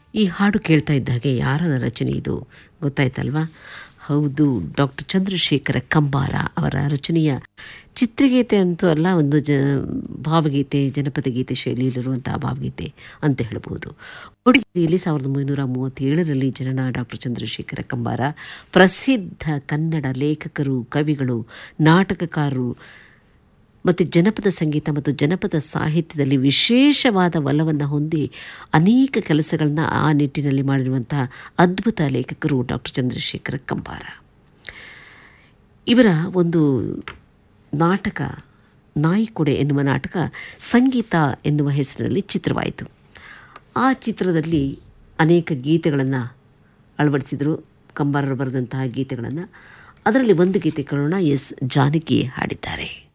ಈ ಹಾಡು ಕೇಳ್ತಾ ಇದ್ದಾಗೆ ಯಾರ ರಚನೆ ಇದು ಗೊತ್ತಾಯ್ತಲ್ವಾ ಹೌದು ಡಾಕ್ಟರ್ ಚಂದ್ರಶೇಖರ ಕಂಬಾರ ಅವರ ರಚನೆಯ ಚಿತ್ರಗೀತೆ ಅಂತೂ ಅಲ್ಲ ಒಂದು ಜ ಭಾವಗೀತೆ ಜನಪದ ಗೀತೆ ಶೈಲಿಯಲ್ಲಿರುವಂತಹ ಭಾವಗೀತೆ ಅಂತ ಹೇಳ್ಬೋದು ಕೊಡಗಿರಿಯಲ್ಲಿ ಸಾವಿರದ ಒಂಬೈನೂರ ಮೂವತ್ತೇಳರಲ್ಲಿ ಜನನ ಡಾಕ್ಟರ್ ಚಂದ್ರಶೇಖರ ಕಂಬಾರ ಪ್ರಸಿದ್ಧ ಕನ್ನಡ ಲೇಖಕರು ಕವಿಗಳು ನಾಟಕಕಾರರು ಮತ್ತು ಜನಪದ ಸಂಗೀತ ಮತ್ತು ಜನಪದ ಸಾಹಿತ್ಯದಲ್ಲಿ ವಿಶೇಷವಾದ ಒಲವನ್ನು ಹೊಂದಿ ಅನೇಕ ಕೆಲಸಗಳನ್ನ ಆ ನಿಟ್ಟಿನಲ್ಲಿ ಮಾಡಿರುವಂತಹ ಅದ್ಭುತ ಲೇಖಕರು ಡಾಕ್ಟರ್ ಚಂದ್ರಶೇಖರ ಕಂಬಾರ ಇವರ ಒಂದು ನಾಟಕ ನಾಯಿಕೊಡೆ ಎನ್ನುವ ನಾಟಕ ಸಂಗೀತ ಎನ್ನುವ ಹೆಸರಿನಲ್ಲಿ ಚಿತ್ರವಾಯಿತು ಆ ಚಿತ್ರದಲ್ಲಿ ಅನೇಕ ಗೀತೆಗಳನ್ನು ಅಳವಡಿಸಿದರು ಕಂಬಾರರು ಬರೆದಂತಹ ಗೀತೆಗಳನ್ನು ಅದರಲ್ಲಿ ಒಂದು ಗೀತೆ ಕೇಳೋಣ ಎಸ್ ಜಾನಕಿ ಹಾಡಿದ್ದಾರೆ